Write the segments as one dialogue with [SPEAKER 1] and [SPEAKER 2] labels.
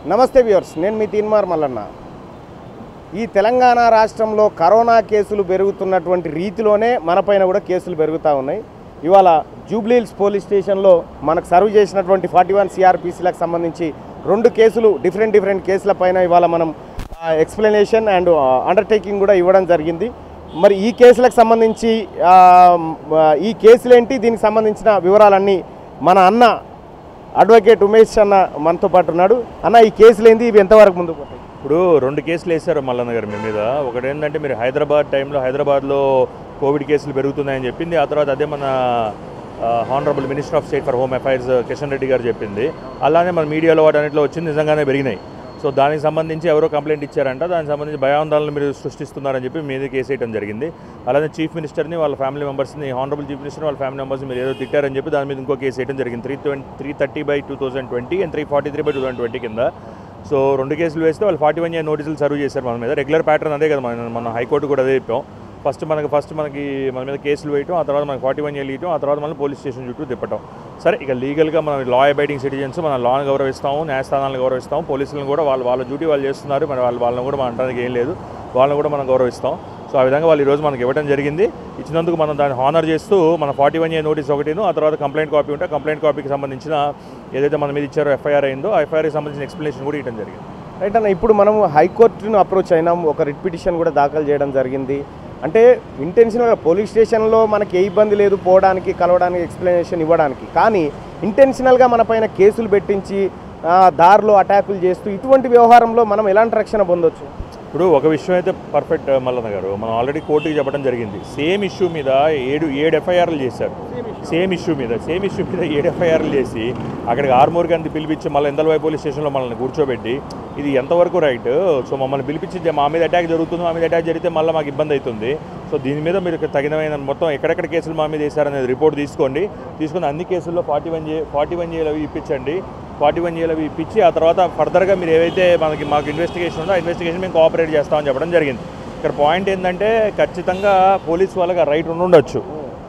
[SPEAKER 1] నమస్తే వ్యూవర్స్ నేను మీ తీన్మార్ మల్లన్న ఈ తెలంగాణ రాష్ట్రంలో కరోనా కేసులు పెరుగుతున్నటువంటి రీతిలోనే మనపైన కూడా కేసులు పెరుగుతూ ఉన్నాయి ఇవాళ జూబ్లీహిల్స్ పోలీస్ స్టేషన్లో మనకు సర్వ్ చేసినటువంటి ఫార్టీ వన్ సిఆర్పిసిలకు సంబంధించి రెండు కేసులు డిఫరెంట్ డిఫరెంట్ కేసుల పైన ఇవాళ మనం ఎక్స్ప్లెనేషన్ అండ్ అండర్టేకింగ్ కూడా ఇవ్వడం జరిగింది మరి ఈ కేసులకు సంబంధించి ఆ, ఈ కేసులేంటి దీనికి సంబంధించిన వివరాలన్నీ మన అన్న అడ్వకేట్ ఉమేష్ అన్న మనతో పాటు ఉన్నాడు అన్న ఈ కేసులు ఏంది ఇవి ఎంతవరకు ముందుకు పోతాయి
[SPEAKER 2] ఇప్పుడు రెండు కేసులు వేశారు మల్లన్న గారు మీ మీద ఒకటి ఏంటంటే మీరు హైదరాబాద్ టైంలో హైదరాబాద్లో కోవిడ్ కేసులు పెరుగుతున్నాయని చెప్పింది ఆ తర్వాత అదే మన honourable minister of state for home affairs Kishan Reddy garu చెప్పింది అలానే మన మీడియాలో వాటన్నిటిలో వచ్చింది నిజంగానే పెరిగినాయి సో దానికి సంబంధించి ఎవరో కంప్లైంట్ ఇచ్చారంట దానికి సంబంధించి భయాందోళనలు మీరు సృష్టిస్తున్నారని చెప్పి మీద కేసు వేయడం జరిగింది అలానే చీఫ్ మినిస్టర్ని వాళ్ళ ఫ్యామిలీ మెంబర్స్ని హానరబుల్ చీఫ్ మినిస్టర్ వాళ్ళ ఫ్యామిలీ మెంబర్స్ని మీరు ఏదో తిట్టారని చెప్పి దాని మీద ఇంకో కేసు వేయడం జరిగింది three twenty three thirty by two thousand twenty and three forty three by two thousand twenty కింద సో రెండు కేసులు వేస్తే వాళ్ళు ఫార్టీ వన్ ఇయర్ నోటీసులు సర్వ్ చేశారు మన మీద రెగ్యులర్ ప్యాటర్న్ అదే కదా మన మన హైకోర్టు కూడా అదే చెప్పాం ఫస్ట్ మనకి ఫస్ట్ మనకి మన మీద కేసులు వేయటం ఆ తర్వాత మనకి ఫార్టీ వన్ ఇయర్ ఇయటం ఆ తర్వాత మళ్ళీ పోలీస్ స్టేషన్ చుట్టూ తిప్పటం సరే ఇక లీగల్గా మనం లా అబైడింగ్ సిటిజన్స్ మన లాను గౌరవిస్తాము న్యాయస్థానాలను గౌరవిస్తాము పోలీసులను కూడా వాళ్ళు వాళ్ళ డ్యూటీ వాళ్ళు చేస్తున్నారు మరి వాళ్ళు వాళ్ళని కూడా మనం అనడానికి ఏం లేదు వాళ్ళని కూడా మనం గౌరవిస్తాం సో ఆ విధంగా వాళ్ళు ఈరోజు మనకి ఇవ్వడం జరిగింది ఇచ్చినందుకు మనం దాన్ని హానర్ చేస్తూ మన ఫార్టీ వన్ ఇయర్ నోటీస్ ఒకటిను ఆ తర్వాత కంప్లైంట్ కాపీ ఉంటే కంప్లైంట్ కాపీకి సంబంధించిన ఏదైతే మన మీద ఇచ్చారో ఎఫ్ఐఆర్ అయిందో ఆ ఎఫ్ఐఆర్కి సంబంధించిన ఎక్స్ప్లెనేషన్ కూడా ఇవ్వడం జరిగింది
[SPEAKER 1] రైట్ అన్న ఇప్పుడు మనం హైకోర్టును అప్రోచ్ అయినాం ఒక రిట్ పిటిషన్ కూడా దాఖలు చేయడం జరిగింది అంటే ఇంటెన్షనల్గా పోలీస్ స్టేషన్లో మనకి ఏ ఇబ్బంది లేదు పోవడానికి కలవడానికి ఎక్స్ప్లెనేషన్ ఇవ్వడానికి కానీ ఇంటెన్షనల్గా మన పైన కేసులు పెట్టించి ఆ, దారిలో అటాకులు చేస్తూ ఇటువంటి వ్యవహారంలో మనం ఎలాంటి రక్షణ పొందొచ్చు
[SPEAKER 2] ఇప్పుడు ఒక విషయం అయితే పర్ఫెక్ట్ మల్లన్న గారు మనం ఆల్రెడీ కోర్టుకి చెప్పడం జరిగింది సేమ్ ఇష్యూ మీద ఏడు ఏడు ఎఫ్ఐఆర్లు చేశారు సేమ్ ఇష్యూ మీద సేమ్ ఇష్యూ మీద ఏడు ఎఫ్ఐఆర్లు చేసి అక్కడికి ఆర్మూర్ గారిని పిలిపించి మళ్ళీ ఎందలవై పోలీస్ స్టేషన్లో మనల్ని కూర్చోబెట్టి ఇది ఎంతవరకు రైట్ సో మమ్మల్ని పిలిపించి మా మీద అటాక్ జరుగుతుంది మా మీద అటాక్ జరిగితే మళ్ళీ మాకు ఇబ్బంది అవుతుంది సో దీని మీద మీరు తగినమైన మొత్తం ఎక్కడెక్కడ కేసులు మా మీద వేశారనేది రిపోర్ట్ తీసుకోండి తీసుకుని అన్ని కేసుల్లో forty one J forty one జేలు అవి ఇప్పించండి ఫార్టీ వన్ జేలు అవి ఇప్పించి ఆ తర్వాత ఫర్దర్గా మీరు ఏవైతే మనకి మాకు ఇన్వెస్టిగేషన్ ఉందో ఆ ఇన్వెస్టిగేషన్ మేము కోఆపరేట్ చేస్తామని చెప్పడం జరిగింది ఇక్కడ పాయింట్ ఏంటంటే ఖచ్చితంగా పోలీస్ వాళ్ళకి రైట్ ఉండొచ్చు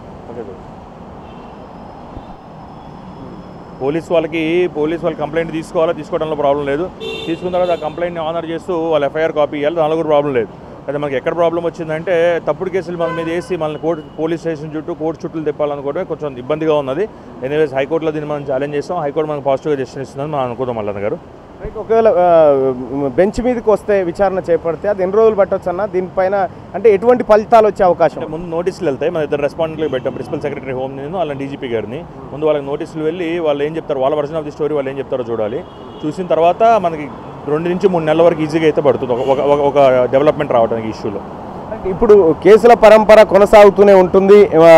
[SPEAKER 2] పోలీస్ వాళ్ళకి పోలీస్ వాళ్ళు కంప్లైంట్ తీసుకోవాలా తీసుకోవడంలో ప్రాబ్లం లేదు తీసుకున్న తర్వాత ఆ కంప్లైంట్ని ఆనర్ చేస్తూ వాళ్ళ ఎఫ్ఐఆర్ కాపీ ఇవ్వాలి దానిలో కూడా ప్రాబ్లం లేదు అయితే మనకి ఎక్కడ ప్రాబ్లం వచ్చిందంటే తప్పుడు కేసులు మన మీద వేసి మనల్ని కోర్టు పోలీస్ స్టేషన్ చుట్టూ కోర్టు చుట్టూ తిప్పాలనుకోవడమే కొంచెం ఇబ్బందిగా ఉన్నది ఎనీవేస్ హైకోర్టులో దీన్ని మనం ఛాలెంజ్ చేస్తాం హైకోర్టు మనకు పాజిటివ్గా డెసిషన్ ఇస్తుందని మనం అనుకుందాం మల్లన్న గారు
[SPEAKER 1] రైట్ ఒకవేళ ఆ, బెంచ్ మీదకి వస్తే విచారణ చేపడితే అది ఎన్ని రోజులు పట్టొచ్చు అన్న దీనిపైన అంటే ఎటువంటి ఫలితాలు వచ్చే అవకాశం
[SPEAKER 2] అంటే ముందు నోటీసులు వెళ్తాయి మన ఇద్దరు రెస్పాండెంట్లకు పెట్టాం ప్రిన్సిపల్ సెక్రటరీ హోమ్ నేను వాళ్ళ డీజీపీ గారిని ముందు వాళ్ళకి నోటీసులు వెళ్ళి వాళ్ళు ఏం చెప్తారు వాళ్ళ వర్షన్ ఆఫ్ ది స్టోరీ వాళ్ళు ఏం చెప్తారో చూడాలి చూసిన తర్వాత మనకి రెండు నుంచి మూడు నెలల వరకు ఈజీగా అయితే పడుతుంది ఒక- ఒక ఒక- ఒక డెవలప్మెంట్ రావడానికి ఇష్యూలో
[SPEAKER 1] ఇప్పుడు కేసుల పరంపర కొనసాగుతూనే ఉంటుంది ఆ,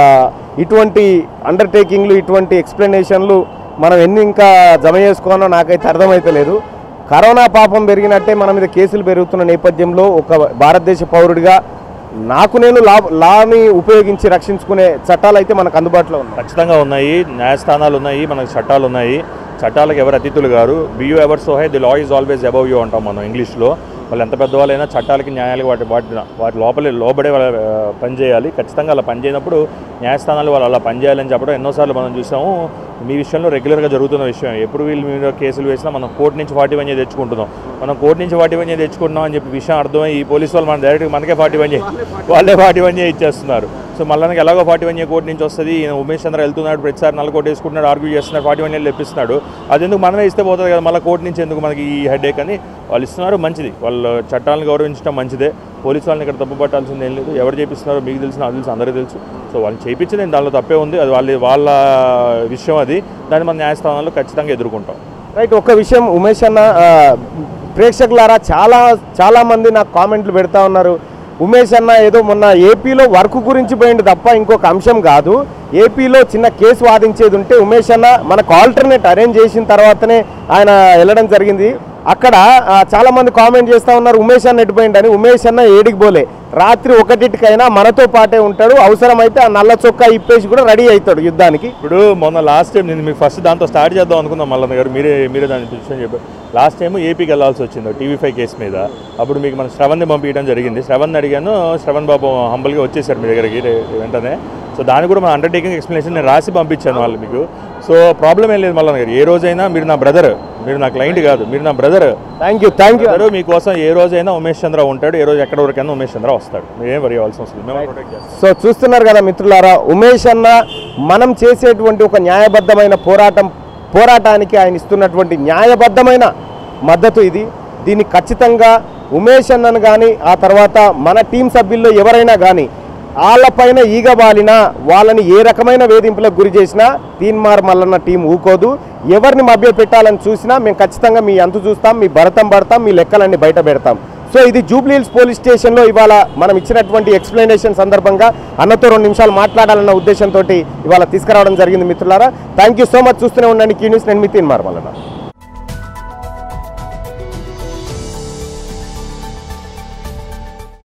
[SPEAKER 1] ఇటువంటి అండర్టేకింగ్లు ఇటువంటి ఎక్స్ప్లెనేషన్లు మనం ఎన్ని ఇంకా జమ చేసుకోవాలో నాకైతే అర్థమైతే లేదు కరోనా పాపం పెరిగినట్టే మన మీద కేసులు పెరుగుతున్న నేపథ్యంలో ఒక భారతదేశ పౌరుడిగా నాకు నేను లా లాని ఉపయోగించి రక్షించుకునే చట్టాలు అయితే మనకు అందుబాటులో ఉన్నాయి
[SPEAKER 2] ఖచ్చితంగా ఉన్నాయి న్యాయస్థానాలు ఉన్నాయి మనకు చట్టాలు ఉన్నాయి చట్టాలకు ఎవరు అతిథులు గారు be you ever so high the law is always above you అంటాం మనం ఇంగ్లీష్లో వాళ్ళు ఎంత పెద్దవాళ్ళైనా చట్టాలకి న్యాయాలకి వాటి వాటి వాటి లోపలే లోబడే వాళ్ళ ఆ, పనిచేయాలి ఖచ్చితంగా అలా పనిచేయనప్పుడు న్యాయస్థానాలు వాళ్ళు అలా పనిచేయాలని చెప్పడం ఎన్నోసార్లు మనం చూసాము మీ విషయంలో రెగ్యులర్గా జరుగుతున్న విషయం ఎప్పుడు వీళ్ళు మీద కేసులు వేసినా మనం కోర్టు నుంచి ఫార్టీ వన్ తెచ్చుకుంటున్నాం మనం కోర్టు నుంచి ఫార్టీ వన్ తెచ్చుకుంటున్నాం అని చెప్పి విషయం అర్థమై ఈ పోలీసు వాళ్ళు మన డైరెక్ట్గా మనకే ఫార్టీ వన్ వాళ్ళే ఫార్టీ వన్ ఇచ్చేస్తున్నారు సో మళ్ళీ ఎలాగో ఫార్టీ వన్ కోర్టు నుంచి వస్తుంది ఈయన ఉమేష్ చంద్ర వెళ్తున్నాడు ప్రతిసారి నల్ల కోట్ వేసుకుంటున్నాడు ఆర్గ్యూ చేస్తున్నాడు ఫార్టీ వన్ తెప్పిస్తున్నాడు అది ఎందుకు మనమే ఇస్తే పోతుంది కదా మళ్ళీ కోర్టు నుంచి ఎందుకు మనకి ఈ హెడేక్ అని వాళ్ళు ఇస్తున్నారు మంచిది వాళ్ళ చట్టాలను గౌరవించడం మంచిదే పోలీసు వాళ్ళని ఇక్కడ తప్పు పట్టాల్సింది ఏం లేదు ఎవరు చేపిస్తున్నారో మీకు తెలిసిన నాకు తెలుసు అందరికీ తెలుసు సో వాళ్ళు చేయించి నేను దానిలో తప్పే ఉంది అది వాళ్ళ వాళ్ళ విషయం అది దాన్ని మన న్యాయస్థానాల్లో ఖచ్చితంగా ఎదుర్కొంటాం
[SPEAKER 1] రైట్ ఒక విషయం ఉమేష్ అన్న ఆ, ప్రేక్షకులారా చాలా చాలా మంది నాకు కామెంట్లు పెడతా ఉన్నారు ఉమేష్ అన్న ఏదో మొన్న ఏపీలో వర్క్ గురించి పోయింది తప్ప ఇంకొక అంశం కాదు ఏపీలో చిన్న కేసు వాదించేది ఉంటే ఉమేష్ అన్న మనకు ఆల్టర్నేట్ అరేంజ్ చేసిన తర్వాతనే ఆయన వెళ్ళడం జరిగింది అక్కడ ఆ, చాలా మంది కామెంట్ చేస్తా ఉన్నారు ఉమేష్ అన్న ఎటుపోయిండని ఉమేష్ అన్న ఏడికి పోలే రాత్రి ఒకటికైనా మనతో పాటే ఉంటాడు అవసరమైతే ఆ నల్ల చొక్కా ఇప్పేసి కూడా రెడీ అవుతాడు యుద్ధానికి
[SPEAKER 2] ఇప్పుడు మొన్న లాస్ట్ టైం నేను మీకు ఫస్ట్ దాంతో స్టార్ట్ చేద్దాం అనుకున్నాం మల్లన్న గారు మీరే మీరే దాని విషయం చెప్పారు లాస్ట్ టైం ఏపీకి వెళ్ళాల్సి వచ్చింది టీవీ ఫైవ్ కేసు మీద అప్పుడు మీకు మన శ్రవణ్ని పంపించడం జరిగింది శ్రవణ్ అడిగాను శ్రవణ్ బాబు హంబల్గా వచ్చేసారు మీ దగ్గరికి రే- వెంటనే సో దాన్ని కూడా మన అండర్టేకింగ్ ఎక్స్ప్లెనేషన్ నేను రాసి పంపించాను వాళ్ళు మీకు సో ప్రాబ్లం ఏం లేదు మల్లన్న గారు ఏ రోజైనా మీరు నా బ్రదర్ మీరు నా క్లయింట్ కాదు మీరు నా brother
[SPEAKER 1] thank you thank you
[SPEAKER 2] brother మీకోసం ఏ రోజైనా ఉమేష్ చంద్ర ఉంటాడు ఏ రోజు ఎక్కడ వరకైనా ఉమేష్ చంద్ర వస్తాడు మీరేం వరి అవ్వాల్సిన అవసరం లేదు మేము ప్రొటెక్ట్ చేస్తాం
[SPEAKER 1] సో చూస్తున్నారు కదా మిత్రులారా ఉమేష్ అన్న మనం చేసేటువంటి ఒక న్యాయబద్ధమైన పోరాటం పోరాటానికి ఆయన ఇస్తున్నటువంటి న్యాయబద్ధమైన మద్దతు ఇది దీన్ని ఖచ్చితంగా ఉమేష్ అన్నను కానీ ఆ తర్వాత మన టీం సభ్యుల్లో ఎవరైనా కానీ వాళ్ళపైన ఈగబాలినా వాళ్ళని ఏ రకమైన వేధింపులకు గురి చేసినా తీన్మార్ మల్లన్న టీం ఊకోదు ఎవరిని మభ్య పెట్టాలని చూసినా మేము ఖచ్చితంగా మీ అంతు చూస్తాం మీ భరతం పడతాం మీ లెక్కలన్నీ బయట పెడతాం సో ఇది జూబ్లీహిల్స్ పోలీస్ స్టేషన్లో ఇవాళ మనం ఇచ్చినటువంటి ఎక్స్ప్లెనేషన్ సందర్భంగా అన్నతో రెండు నిమిషాలు మాట్లాడాలన్న ఉద్దేశంతో ఇవాళ తీసుకురావడం జరిగింది మిత్రులారా థ్యాంక్ యూ సో మచ్ చూస్తూనే ఉండండి క్యూ న్యూస్ నేను మీ తీన్మార్ మల్లన్న